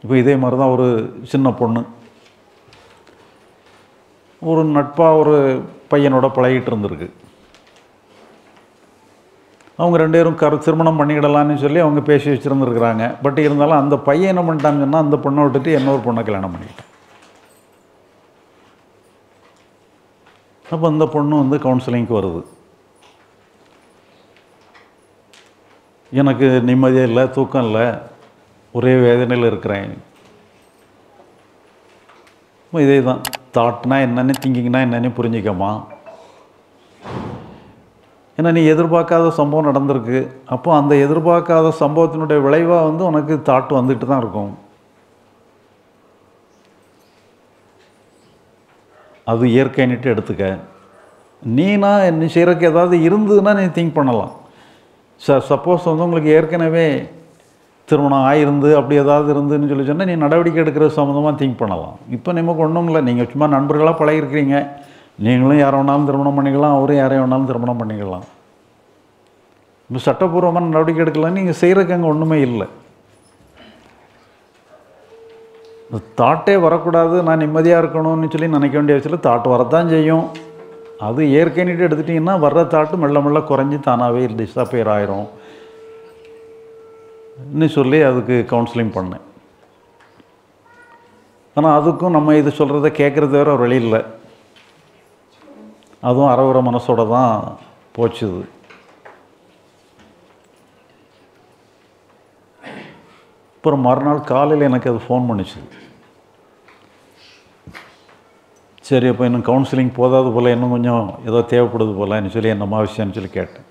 இப்போ இதே மாதிரி தான் ஒரு சின்ன பொண்ணு ஒரு நட்பாக ஒரு பையனோட பழகிட்டு இருந்திருக்கு அவங்க ரெண்டு பேரும் கரு திருமணம் பண்ணிக்கிடலான்னு சொல்லி அவங்க பேசி வச்சுருந்துருக்குறாங்க பட் இருந்தாலும் அந்த பையன் என்ன பண்ணிட்டான்னு சொன்னால் அந்த பொண்ணை விட்டுட்டு இன்னொரு பொண்ணை கல்யாணம் பண்ணிக்கிட்டான் அப்போ அந்த பொண்ணு வந்து கவுன்சிலிங்க்கு வருது எனக்கு நிம்மதியே இல்லை தூக்கம் இல்லை ஒரே வேதனையில் இருக்கிறேன் அப்ப இதே தான் தாட்னா என்னன்னு திங்கிங்னா என்னன்னு புரிஞ்சிக்கமா ஏன்னா நீ எதிர்பார்க்காத சம்பவம் நடந்திருக்கு அப்போ அந்த எதிர்பார்க்காத சம்பவத்தினுடைய விளைவாக வந்து உனக்கு தாட் வந்துட்டு தான் இருக்கும் அது இயற்கைன்னுட்டு எடுத்துக்க நீனா நீ செய்கிறக்கு ஏதாவது இருந்ததுன்னா நீ திங்க் பண்ணலாம் ச சப்போஸ் வந்து உங்களுக்கு ஏற்கனவே திருமணம் ஆயிருந்து அப்படி ஏதாவது இருந்துன்னு சொல்லி சொன்னால் நீ நடவடிக்கை எடுக்கிறது சம்மந்தமாக திங்க் பண்ணலாம் இப்போ நமக்கு ஒன்றும் இல்லை நீங்கள் சும்மா நண்பர்களாக பழகிருக்கிறீங்க நீங்களும் யாரை வேணாலும் திருமணம் பண்ணிக்கலாம் அவரும் யாரை வேணாலும் திருமணம் பண்ணிக்கலாம் இப்போ சட்டப்பூர்வமான நடவடிக்கை எடுக்கலாம் நீங்கள் செய்கிறதுக்கு அங்கே ஒன்றுமே இல்லை இந்த தாட்டே வரக்கூடாது நான் நிம்மதியாக இருக்கணும்னு சொல்லி நினைக்க வேண்டிய விஷயத்தில் தாட் வரத்தான் செய்யும் அது இயற்கைன்னுட்டு எடுத்துட்டிங்கன்னா வர்ற தாட்டு மெல்ல மெல்ல குறைஞ்சி தானாகவே டிஸப்பேர் ஆயிரும் ன்னு சொல்லி அதுக்கு கவுன்சிலிங் பண்ணேன் ஆனால் அதுக்கும் நம்ம இது சொல்கிறத கேட்குறது வேற ஒரு வழி இல்லை அதுவும் அறவுற மனசோட தான் போச்சுது அப்புறம் மறுநாள் காலையில் எனக்கு அது ஃபோன் பண்ணிச்சு சரி அப்போ இன்னும் கவுன்சிலிங் போதாது போல் இன்னும் கொஞ்சம் ஏதோ தேவைப்படுது போலன்னு சொல்லி என்னம்மா விஷயம்னு சொல்லி கேட்டேன்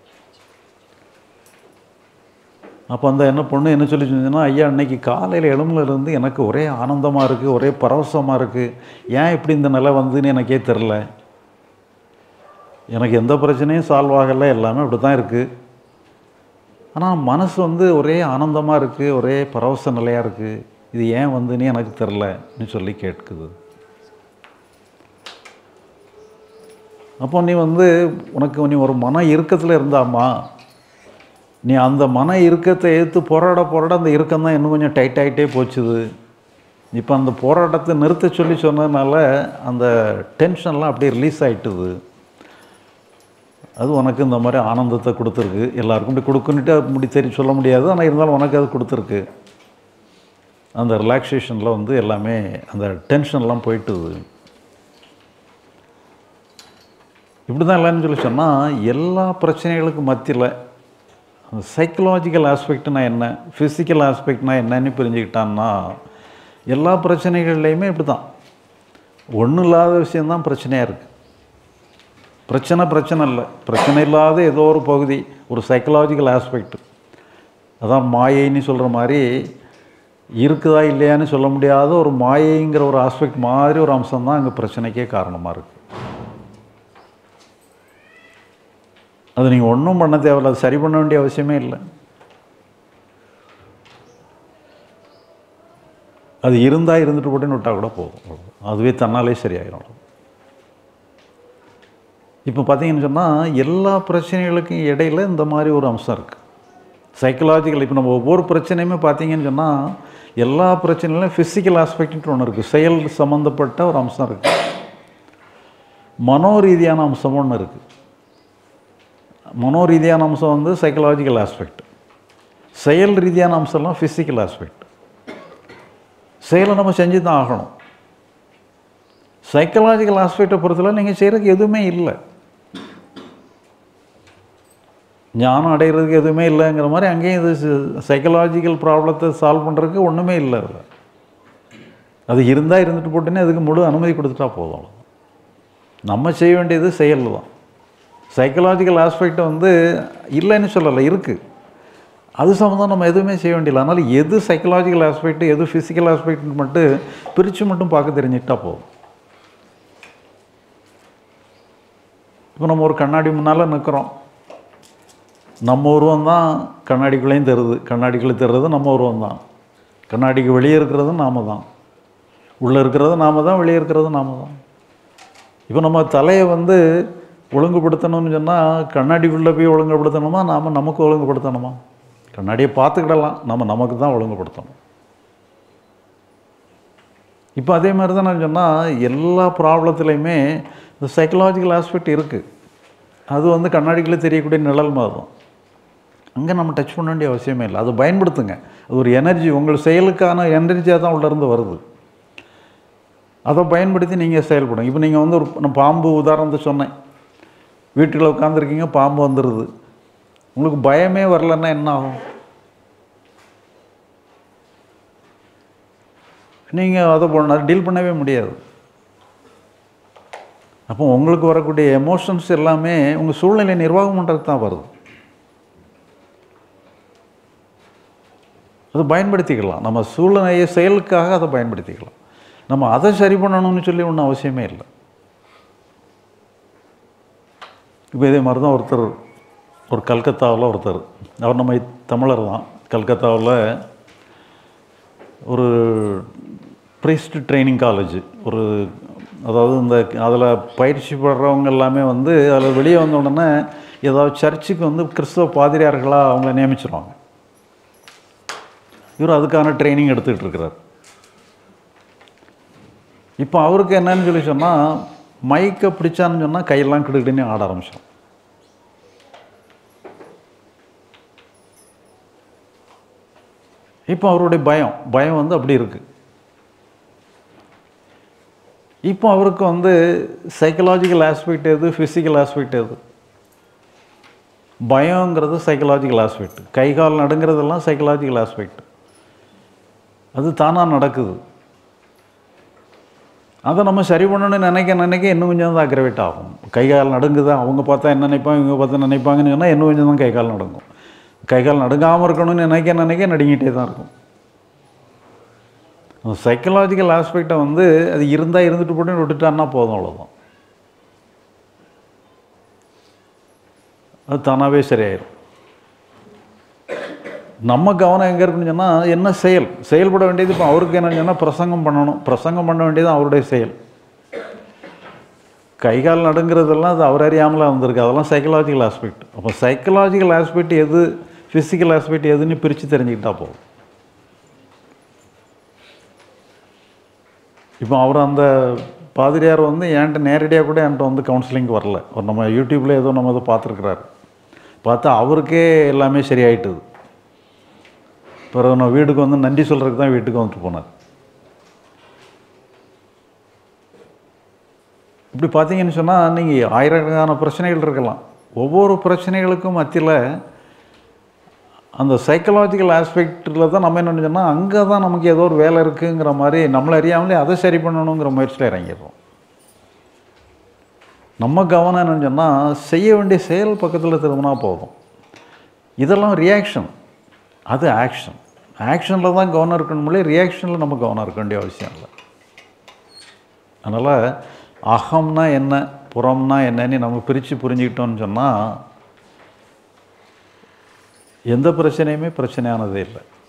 அப்போ அந்த என்ன பொண்ணு என்ன சொல்லி சொன்னதுன்னா ஐயா அன்னைக்கு காலையில் எழும்புல இருந்து எனக்கு ஒரே ஆனந்தமாக இருக்குது ஒரே பரவசமாக இருக்குது ஏன் இப்படி இந்த நிலை வந்துன்னு எனக்கே தெரில எனக்கு எந்த பிரச்சனையும் சால்வ் ஆகலை எல்லாமே அப்படி தான் இருக்குது ஆனால் மனசு வந்து ஒரே ஆனந்தமாக இருக்குது ஒரே பரவச நிலையாக இருக்குது இது ஏன் வந்துன்னு எனக்கு தெரிலன்னு சொல்லி கேட்குது அப்போ நீ வந்து உனக்கு நீ ஒரு மன இறுக்கத்தில் இருந்தாமா நீ அந்த மன இறுக்கத்தை எடுத்து போராட போராட அந்த இறுக்கம் தான் இன்னும் கொஞ்சம் டைட் ஆகிட்டே போச்சுது இப்போ அந்த போராட்டத்தை நிறுத்த சொல்லி சொன்னதுனால அந்த டென்ஷன்லாம் அப்படியே ரிலீஸ் ஆகிட்டுது அது உனக்கு இந்த மாதிரி ஆனந்தத்தை கொடுத்துருக்கு எல்லாருக்கும் இப்படி கொடுக்குன்னுட்டு அப்படி தெரியும் சொல்ல முடியாது ஆனால் இருந்தாலும் உனக்கு அது கொடுத்துருக்கு அந்த ரிலாக்ஸேஷனில் வந்து எல்லாமே அந்த டென்ஷன்லாம் போயிட்டுது இப்படி தான் இல்லைன்னு சொல்லி சொன்னால் எல்லா பிரச்சனைகளுக்கும் மத்தியில் அந்த சைக்கலாஜிக்கல் ஆஸ்பெக்ட்னா என்ன ஃபிசிக்கல் ஆஸ்பெக்ட்னா என்னன்னு புரிஞ்சுக்கிட்டான்னா எல்லா பிரச்சனைகள்லையுமே இப்படி தான் ஒன்றும் இல்லாத விஷயந்தான் பிரச்சனையாக இருக்குது பிரச்சனை பிரச்சனை இல்லை பிரச்சனை இல்லாத ஏதோ ஒரு பகுதி ஒரு சைக்கலாஜிக்கல் ஆஸ்பெக்ட் அதான் மாயைன்னு சொல்கிற மாதிரி இருக்குதா இல்லையான்னு சொல்ல முடியாத ஒரு மாயைங்கிற ஒரு ஆஸ்பெக்ட் மாதிரி ஒரு அம்சம் தான் அங்கே பிரச்சனைக்கே காரணமாக இருக்குது அது நீங்கள் ஒன்றும் பண்ண தேவையில்ல அது சரி பண்ண வேண்டிய அவசியமே இல்லை அது இருந்தால் இருந்துட்டு போட்டுன்னு விட்டால் கூட போதும் அவ்வளவுதான். அதுவே தன்னாலே சரியாயிடும் இப்போ பார்த்தீங்கன்னு சொன்னால் எல்லா பிரச்சனைகளுக்கும் இடையில இந்த மாதிரி ஒரு அம்சம் இருக்குது சைக்கலாஜிக்கல் இப்போ நம்ம ஒவ்வொரு பிரச்சனையுமே பார்த்தீங்கன்னு சொன்னால் எல்லா பிரச்சனையிலும் ஃபிசிக்கல் ஆஸ்பெக்ட்னு ஒன்று இருக்குது செயல் சம்மந்தப்பட்ட ஒரு அம்சம் இருக்குது மனோ ரீதியான அம்சம் ஒன்று இருக்குது மனோ ரீதியான அம்சம் வந்து சைக்கலாஜிக்கல் ஆஸ்பெக்ட் செயல் ரீதியான அம்சம்லாம் ஃபிசிக்கல் ஆஸ்பெக்ட் செயலை நம்ம செஞ்சு தான் ஆகணும் சைக்கலாஜிக்கல் ஆஸ்பெக்டை பொறுத்தவரை நீங்கள் செய்கிறதுக்கு எதுவுமே இல்லை ஞானம் அடைகிறதுக்கு எதுவுமே இல்லைங்கிற மாதிரி அங்கேயும் இது சைக்கலாஜிக்கல் ப்ராப்ளத்தை சால்வ் பண்ணுறதுக்கு ஒன்றுமே இல்லை அதில் அது இருந்தால் இருந்துட்டு போட்டுன்னு அதுக்கு முழு அனுமதி கொடுத்துட்டா போதும் அவ்வளவுதான். நம்ம செய்ய வேண்டியது செயல் தான் சைக்கலாஜிக்கல் ஆஸ்பெக்ட் வந்து இல்லைன்னு சொல்லலை இருக்குது அது சம்மந்தம் நம்ம எதுவுமே செய்ய வேண்டியதில்லை அதனால் எது சைக்கலாஜிக்கல் ஆஸ்பெக்ட் எது ஃபிசிக்கல் ஆஸ்பெக்ட் மட்டும் பிரித்து மட்டும் பார்க்க தெரிஞ்சுக்கிட்டா போதும் இப்போ நம்ம ஒரு கண்ணாடி முன்னால் நிற்கிறோம் நம்ம உருவம் தான் கண்ணாடிக்குள்ளேயும் தருது கண்ணாடிக்குள்ளே தருறது நம்ம உருவம் தான் கண்ணாடிக்கு வெளியே இருக்கிறது நாம தான் உள்ளே இருக்கிறது நாம தான் வெளியே இருக்கிறது நாம தான் இப்போ நம்ம தலையை வந்து ஒழுங்குபடுத்தணும்னு சொன்னால் கண்ணாடிக்குள்ளே போய் ஒழுங்குபடுத்தணுமா நாம் நமக்கு ஒழுங்குபடுத்தணுமா கண்ணாடியை பார்த்துக்கிடலாம் நம்ம நமக்கு தான் ஒழுங்குபடுத்தணும் இப்போ அதே மாதிரி தான் நான் சொன்னால் எல்லா ப்ராப்ளத்துலேயுமே இந்த சைக்கலாஜிக்கல் ஆஸ்பெக்ட் இருக்குது அது வந்து கண்ணாடிக்குள்ளே தெரியக்கூடிய நிழல் மாதிரி தான் அங்கே நம்ம டச் பண்ண வேண்டிய அவசியமே இல்லை அதை பயன்படுத்துங்க அது ஒரு எனர்ஜி உங்கள் செயலுக்கான எனர்ஜியாக தான் உள்ளேருந்து வருது அதை பயன்படுத்தி நீங்கள் செயல்படுங்க இப்போ நீங்கள் வந்து ஒரு நான் பாம்பு உதாரணத்தை சொன்னேன் வீட்டுக்குள்ள உட்காந்துருக்கீங்க பாம்பு வந்துடுது உங்களுக்கு பயமே வரலன்னா என்ன ஆகும் நீங்கள் அதை பண்ண டீல் பண்ணவே முடியாது அப்போ உங்களுக்கு வரக்கூடிய எமோஷன்ஸ் எல்லாமே உங்கள் சூழ்நிலை நிர்வாகம் பண்ணுறது தான் வருது அதை பயன்படுத்திக்கலாம் நம்ம சூழ்நிலையை செயலுக்காக அதை பயன்படுத்திக்கலாம் நம்ம அதை சரி பண்ணணும்னு சொல்லி ஒன்றும் அவசியமே இல்லை இப்போ இதே மாதிரி தான் ஒருத்தர் ஒரு கல்கத்தாவில் ஒருத்தர் அவர் நம்ம தமிழர் தான் கல்கத்தாவில் ஒரு ப்ரீஸ்ட் ட்ரைனிங் காலேஜ் ஒரு அதாவது இந்த அதில் பயிற்சி பெறவங்க எல்லாமே வந்து அதில் வெளியே வந்த உடனே ஏதாவது சர்ச்சுக்கு வந்து கிறிஸ்தவ பாதிரியார்களாக அவங்கள நியமிச்சிருவாங்க இவர் அதுக்கான ட்ரைனிங் எடுத்துக்கிட்டு இருக்கிறார் இப்போ அவருக்கு என்னன்னு சொல்லி சொன்னால் மைக்கை பிடிச்சான்னு சொன்னால் கையெல்லாம் கிடுக்கிடுன்னு ஆட ஆரம்பிச்சிடும் இப்போ அவருடைய பயம் பயம் வந்து அப்படி இருக்குது இப்போ அவருக்கு வந்து சைக்கலாஜிக்கல் ஆஸ்பெக்ட் எது ஃபிசிக்கல் ஆஸ்பெக்ட் எது பயங்கிறது சைக்கலாஜிக்கல் ஆஸ்பெக்ட் கை கால் நடுங்கிறதெல்லாம் சைக்கலாஜிக்கல் ஆஸ்பெக்ட் அது தானாக நடக்குது அதை நம்ம சரி பண்ணணும்னு நினைக்க நினைக்க இன்னும் கொஞ்சம் தான் அக்ரவேட் ஆகும் கை கால் நடுங்குதா அவங்க பார்த்தா என்ன நினைப்பாங்க இவங்க பார்த்தா நினைப்பாங்கன்னு சொன்னால் இன்னும் கொஞ்சம் தான் கை கால் நடுங்கும் கை கால் நடுங்காமல் இருக்கணும்னு நினைக்க நினைக்க நடுங்கிட்டே தான் இருக்கும் சைக்கலாஜிக்கல் ஆஸ்பெக்டை வந்து அது இருந்தால் இருந்துட்டு போட்டு விட்டுட்டான்னா போதும் அவ்வளோதான் அது தானாகவே சரியாயிடும் நம்ம கவனம் எங்கே இருக்குன்னு சொன்னால் என்ன செயல் செயல்பட வேண்டியது இப்போ அவருக்கு என்னன்னு சொன்னால் பிரசங்கம் பண்ணணும் பிரசங்கம் பண்ண வேண்டியது அவருடைய செயல் கை கால் நடுங்கிறதெல்லாம் அது அவர் அறியாமலே வந்திருக்கு அதெல்லாம் சைக்கலாஜிக்கல் ஆஸ்பெக்ட் அப்போ சைக்கலாஜிக்கல் ஆஸ்பெக்ட் எது ஃபிசிக்கல் ஆஸ்பெக்ட் எதுன்னு பிரித்து தெரிஞ்சுக்கிட்டா போதும் இப்போ அவர் அந்த பாதிரியார் வந்து என்கிட்ட நேரடியாக கூட என்கிட்ட வந்து கவுன்சிலிங் வரல ஒரு நம்ம யூடியூப்பில் ஏதோ நம்ம அதை பார்த்துருக்குறாரு பார்த்தா அவருக்கே எல்லாமே சரியாயிட்டுது பிறகு நான் வீட்டுக்கு வந்து நன்றி சொல்கிறதுக்கு தான் வீட்டுக்கு வந்துட்டு போனார் இப்படி பார்த்தீங்கன்னு சொன்னால் நீங்கள் ஆயிரக்கணக்கான பிரச்சனைகள் இருக்கலாம் ஒவ்வொரு பிரச்சனைகளுக்கும் மத்தியில் அந்த சைக்கலாஜிக்கல் ஆஸ்பெக்டில் தான் நம்ம என்ன சொன்னால் அங்கே தான் நமக்கு ஏதோ ஒரு வேலை இருக்குங்கிற மாதிரி நம்மளை அறியாமலே அதை சரி பண்ணணுங்கிற முயற்சியில் இறங்கிடுறோம் நம்ம கவனம் என்னன்னு சொன்னால் செய்ய வேண்டிய செயல் பக்கத்தில் திரும்பினா போதும் இதெல்லாம் ரியாக்ஷன் அது ஆக்ஷன் ஆக்ஷனில் தான் கவனம் இருக்கணும்லே ரியாக்ஷனில் நம்ம கவனம் இருக்க வேண்டிய அவசியம் இல்லை அதனால் அகம்னா என்ன புறம்னா என்னன்னு நம்ம பிரித்து புரிஞ்சுக்கிட்டோம்னு சொன்னால் எந்த பிரச்சனையுமே பிரச்சனையானதே இல்லை